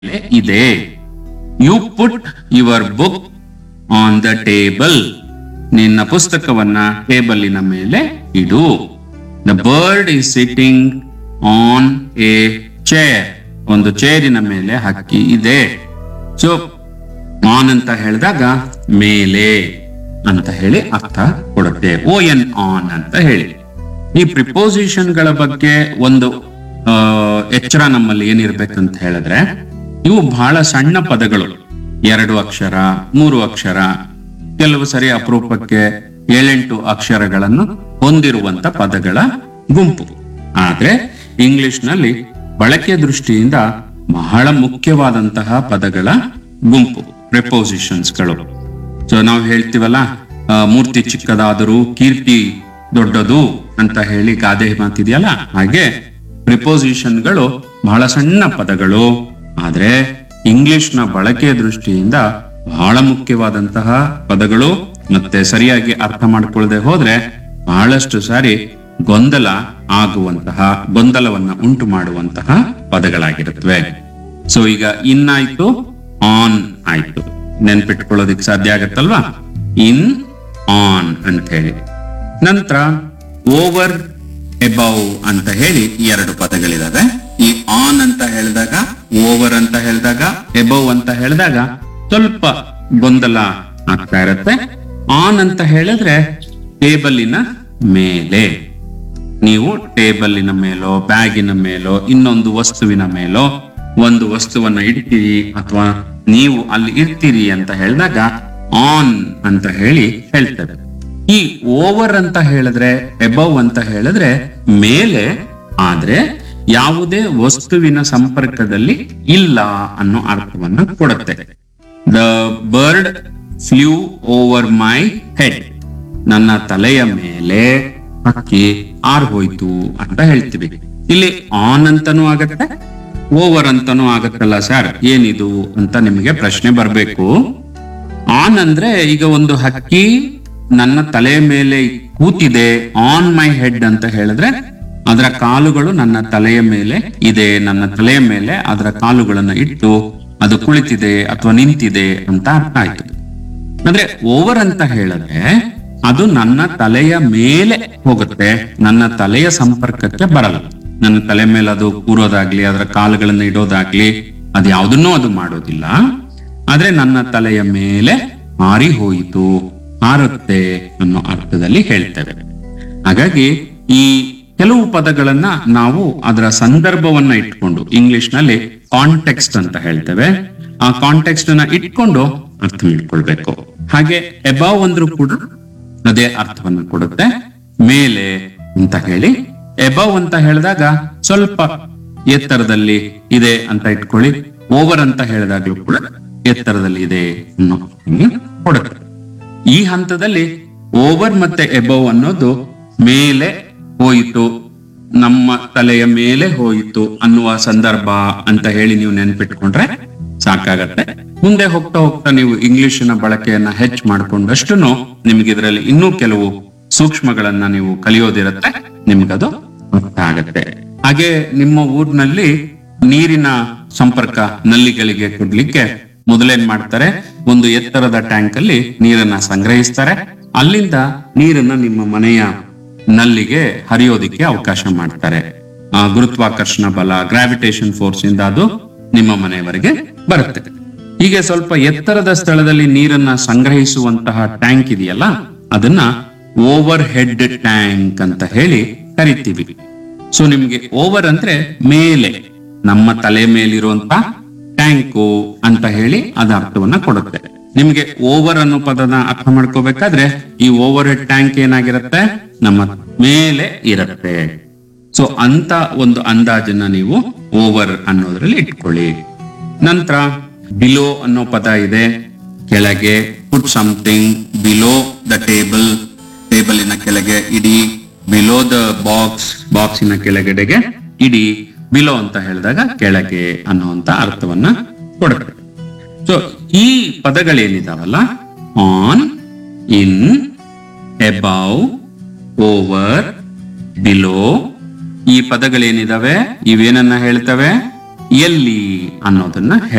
ಇದೆ you put your book on the table ನಿನ್ನ ಪುಸ್ತಕವನ್ನ ಟೇಬಲಿನ ಮೇಲೆ ಇಡು the bird is sitting on a chair ಒಂದು ಚೇರಿನ ಮೇಲೆ ಹಕ್ಕಿ ಇದೆ ಸೊ ಆನ್ ಅಂತ ಹೇಳಿದಾಗ ಮೇಲೆ ಅಂತ ಹೇಳಿ ಅರ್ಥ ಕೊಡುತ್ತೆ ಓ ಎನ್ ಆನ್ ಅಂತ ಹೇಳಿ ಈ ಪ್ರಿಪೋಸಿಷನ್ ಗಳ ಬಗ್ಗೆ ಒಂದು ಆ, ಎಚ್ಚರ ನಮ್ಮಲ್ಲಿ ಏನಿರ್ಬೇಕಂತ ಹೇಳಿದ್ರೆ ಇವು ಬಹಳ ಸಣ್ಣ ಪದಗಳು ಎರಡು ಅಕ್ಷರ ಮೂರು ಅಕ್ಷರ ಕೆಲವು ಸರಿ ಅಪರೂಪಕ್ಕೆ ಏಳೆಂಟು ಅಕ್ಷರಗಳನ್ನು ಹೊಂದಿರುವಂತ ಪದಗಳ ಗುಂಪು ಆದ್ರೆ ಇಂಗ್ಲಿಷ್ ನಲ್ಲಿ ಬಳಕೆ ದೃಷ್ಟಿಯಿಂದ ಬಹಳ ಮುಖ್ಯವಾದಂತಹ ಪದಗಳ ಗುಂಪು ಪ್ರಿಪೋಸಿಷನ್ಸ್ಗಳು ಸೊ ನಾವು ಹೇಳ್ತೀವಲ್ಲ ಆ, ಮೂರ್ತಿ ಚಿಕ್ಕದಾದರೂ ಕೀರ್ತಿ ದೊಡ್ಡದು ಅಂತ ಹೇಳಿ ಗಾದೆ ಮಾತಿದೆಯಲ್ಲ ಹಾಗೆ ಪ್ರಿಪೋಸಿಷನ್ಗಳು ಬಹಳ ಸಣ್ಣ ಪದಗಳು ಆದ್ರೆ ಇಂಗ್ಲಿಷ್ ನ ಬಳಕೆಯ ದೃಷ್ಟಿಯಿಂದ ಬಹಳ ಮುಖ್ಯವಾದಂತಹ ಪದಗಳು ಮತ್ತೆ ಸರಿಯಾಗಿ ಅರ್ಥ ಮಾಡ್ಕೊಳ್ಳದೆ ಹೋದ್ರೆ ಬಹಳಷ್ಟು ಸಾರಿ ಗೊಂದಲ ಆಗುವಂತಹ ಗೊಂದಲವನ್ನ ಉಂಟು ಮಾಡುವಂತಹ ಪದಗಳಾಗಿರುತ್ತವೆ ಸೊ ಈಗ ಇನ್ ಆಯ್ತು ಆನ್ ಆಯ್ತು ನೆನ್ಪಿಟ್ಕೊಳ್ಳೋದಿಕ್ ಸಾಧ್ಯ ಆಗತ್ತಲ್ವಾ ಇನ್ ಆನ್ ಅಂತ ಹೇಳಿ ನಂತರ ಓವರ್ ಎಬವ್ ಅಂತ ಹೇಳಿ ಎರಡು ಪದಗಳಿದಾವೆ ಈ ಆನ್ ಅಂತ ಹೇಳಿದಾಗ ಓವರ್ ಅಂತ ಹೇಳಿದಾಗ ಎಬವ್ ಅಂತ ಹೇಳಿದಾಗ ಸ್ವಲ್ಪ ಗೊಂದಲ ಆಗ್ತಾ ಇರತ್ತೆ ಆನ್ ಅಂತ ಹೇಳಿದ್ರೆ ಟೇಬಲಿನ ಮೇಲೆ ನೀವು ಟೇಬಲಿನ ಮೇಲೋ ಬ್ಯಾಗಿನ ಮೇಲೋ ಇನ್ನೊಂದು ವಸ್ತುವಿನ ಮೇಲೋ ಒಂದು ವಸ್ತುವನ್ನ ಇಡ್ತೀರಿ ಅಥವಾ ನೀವು ಅಲ್ಲಿ ಇರ್ತೀರಿ ಅಂತ ಹೇಳಿದಾಗ ಆನ್ ಅಂತ ಹೇಳಿ ಹೇಳ್ತದೆ ಈ ಓವರ್ ಅಂತ ಹೇಳಿದ್ರೆ ಎಬವ್ ಅಂತ ಹೇಳಿದ್ರೆ ಮೇಲೆ ಆದ್ರೆ ಯಾವುದೇ ವಸ್ತುವಿನ ಸಂಪರ್ಕದಲ್ಲಿ ಇಲ್ಲ ಅನ್ನೋ ಅರ್ಥವನ್ನ ಕೊಡುತ್ತೆ the bird flew over my head ನನ್ನ ತಲೆಯ ಮೇಲೆ ಹಕ್ಕಿ ಆರ್ ಹೋಯ್ತು ಅಂತ ಹೇಳ್ತೀವಿ ಇಲ್ಲಿ ಆನ್ ಅಂತಾನೂ ಆಗತ್ತೆ ಓವರ್ ಅಂತಾನೂ ಆಗತ್ತಲ್ಲ ಸರ್ ಏನಿದು ಅಂತ ನಿಮಗೆ ಪ್ರಶ್ನೆ ಬರ್ಬೇಕು ಆನ್ ಅಂದ್ರೆ ಈಗ ಒಂದು ಹಕ್ಕಿ ನನ್ನ ತಲೆಯ ಮೇಲೆ ಕೂತಿದೆ ಆನ್ ಮೈ ಹೆಡ್ ಅಂತ ಹೇಳಿದ್ರೆ ಅದರ ಕಾಲುಗಳು ನನ್ನ ತಲೆಯ ಮೇಲೆ ಇದೆ ನನ್ನ ತಲೆಯ ಮೇಲೆ ಅದರ ಕಾಲುಗಳನ್ನ ಇಟ್ಟು ಅದು ಕುಳಿತಿದೆ ಅಥವಾ ನಿಂತಿದೆ ಅಂತ ಅರ್ಥ ಆಯ್ತು ಅಂದ್ರೆ ಓವರ್ ಅಂತ ಹೇಳಿದ್ರೆ ಅದು ನನ್ನ ತಲೆಯ ಮೇಲೆ ಹೋಗುತ್ತೆ ನನ್ನ ತಲೆಯ ಸಂಪರ್ಕಕ್ಕೆ ಬರಲ್ಲ ನನ್ನ ತಲೆ ಮೇಲೆ ಅದು ಕೂರೋದಾಗ್ಲಿ ಅದರ ಕಾಲುಗಳನ್ನ ಇಡೋದಾಗ್ಲಿ ಅದು ಯಾವುದನ್ನೂ ಅದು ಮಾಡೋದಿಲ್ಲ ಆದ್ರೆ ನನ್ನ ತಲೆಯ ಮೇಲೆ ಹಾರಿ ಹೋಯಿತು ಹಾರುತ್ತೆ ಅನ್ನೋ ಅರ್ಥದಲ್ಲಿ ಹೇಳ್ತೇವೆ ಹಾಗಾಗಿ ಈ ಕೆಲವು ಪದಗಳನ್ನ ನಾವು ಅದರ ಸಂದರ್ಭವನ್ನ ಇಟ್ಕೊಂಡು ಇಂಗ್ಲಿಷ್ ನಲ್ಲಿ ಕಾಂಟೆಕ್ಸ್ಟ್ ಅಂತ ಹೇಳ್ತೇವೆ ಆ ಕಾಂಟೆಕ್ಸ್ಟ್ ಅನ್ನ ಇಟ್ಕೊಂಡು ಅರ್ಥ ಮಾಡ್ಕೊಳ್ಬೇಕು ಹಾಗೆ ಎಬಾವ್ ಅಂದ್ರೂ ಕೂಡ ಅದೇ ಅರ್ಥವನ್ನ ಕೊಡುತ್ತೆ ಮೇಲೆ ಅಂತ ಹೇಳಿ ಎಬವ್ ಅಂತ ಹೇಳಿದಾಗ ಸ್ವಲ್ಪ ಎತ್ತರದಲ್ಲಿ ಇದೆ ಅಂತ ಇಟ್ಕೊಳ್ಳಿ ಓವರ್ ಅಂತ ಹೇಳಿದಾಗ್ಲೂ ಕೂಡ ಎತ್ತರದಲ್ಲಿ ಇದೆ ಅನ್ನೋ ಹಂಗೆ ಕೊಡುತ್ತೆ ಈ ಹಂತದಲ್ಲಿ ಓವರ್ ಮತ್ತೆ ಎಬವ್ ಅನ್ನೋದು ಮೇಲೆ ಹೋಯಿತು ನಮ್ಮ ತಲೆಯ ಮೇಲೆ ಹೋಯಿತು ಅನ್ನುವ ಸಂದರ್ಭ ಅಂತ ಹೇಳಿ ನೀವು ನೆನ್ಪಿಟ್ಕೊಂಡ್ರೆ ಸಾಕಾಗತ್ತೆ ಮುಂದೆ ಹೋಗ್ತಾ ಹೋಗ್ತಾ ನೀವು ಇಂಗ್ಲಿಶಿನ ಬಳಕೆಯನ್ನ ಹೆಚ್ಚು ಮಾಡ್ಕೊಂಡಷ್ಟು ನಿಮ್ಗೆ ಇದರಲ್ಲಿ ಇನ್ನೂ ಕೆಲವು ಸೂಕ್ಷ್ಮಗಳನ್ನ ನೀವು ಕಲಿಯೋದಿರತ್ತೆ ನಿಮ್ಗದು ಅರ್ಥ ಆಗತ್ತೆ ಹಾಗೆ ನಿಮ್ಮ ಊರಿನಲ್ಲಿ ನೀರಿನ ಸಂಪರ್ಕ ನಲ್ಲಿಗಳಿಗೆ ಕೊಡ್ಲಿಕ್ಕೆ ಮೊದಲೇನ್ ಮಾಡ್ತಾರೆ ಒಂದು ಎತ್ತರದ ಟ್ಯಾಂಕ್ ಅಲ್ಲಿ ನೀರನ್ನ ಸಂಗ್ರಹಿಸ್ತಾರೆ ಅಲ್ಲಿಂದ ನೀರನ್ನ ನಿಮ್ಮ ಮನೆಯ ನಲ್ಲಿಗೆ ಹರಿಯೋದಿಕ್ಕೆ ಅವಕಾಶ ಮಾಡ್ತಾರೆ ಆ ಗುರುತ್ವಾಕರ್ಷಣ ಬಲ ಗ್ರಾವಿಟೇಷನ್ ಫೋರ್ಸ್ ಇಂದ ಅದು ನಿಮ್ಮ ಮನೆಯವರೆಗೆ ಬರುತ್ತೆ ಹೀಗೆ ಸ್ವಲ್ಪ ಎತ್ತರದ ಸ್ಥಳದಲ್ಲಿ ನೀರನ್ನ ಸಂಗ್ರಹಿಸುವಂತಹ ಟ್ಯಾಂಕ್ ಇದೆಯಲ್ಲ ಅದನ್ನ ಓವರ್ ಹೆಡ್ ಟ್ಯಾಂಕ್ ಅಂತ ಹೇಳಿ ಕರಿತೀವಿ ಸೊ ನಿಮ್ಗೆ ಓವರ್ ಅಂದ್ರೆ ಮೇಲೆ ನಮ್ಮ ತಲೆ ಮೇಲಿರುವಂತ ಟ್ಯಾಂಕು ಅಂತ ಹೇಳಿ ಅದ ಅರ್ಥವನ್ನ ಕೊಡುತ್ತೆ ನಿಮ್ಗೆ ಓವರ್ ಅನ್ನೋ ಪದನ ಅರ್ಥ ಮಾಡ್ಕೋಬೇಕಾದ್ರೆ ಈ ಓವರ್ ಹೆಡ್ ಟ್ಯಾಂಕ್ ಏನಾಗಿರುತ್ತೆ ನಮ್ಮ ಮೇಲೆ ಇರುತ್ತೆ ಸೊ ಅಂತ ಒಂದು ಅಂದಾಜನ್ನ ನೀವು ಓವರ್ ಅನ್ನೋದ್ರಲ್ಲಿ ಇಟ್ಕೊಳ್ಳಿ ನಂತರ ಬಿಲೋ ಅನ್ನೋ ಪದ ಇದೆ ಕೆಳಗೆ put something below the table ಟೇಬಲಿನ ಕೆಳಗೆ ಇಡಿ ಬಿಲೋ ದ ಬಾಕ್ಸ್ ಬಾಕ್ಸಿನ ಕೆಳಗಡೆಗೆ ಇಡಿ ಬಿಲೋ ಅಂತ ಹೇಳಿದಾಗ ಕೆಳಗೆ ಅನ್ನುವಂತ ಅರ್ಥವನ್ನ ಕೊಡುತ್ತೆ ಸೊ ಈ ಪದಗಳೇನಿದಾವಲ್ಲ on in above over below ಈ ಪದಗಳೇನಿದಾವೆ ಇವೇನನ್ನ ಹೇಳ್ತವೆ ಎಲ್ಲಿ ಅನ್ನೋದನ್ನ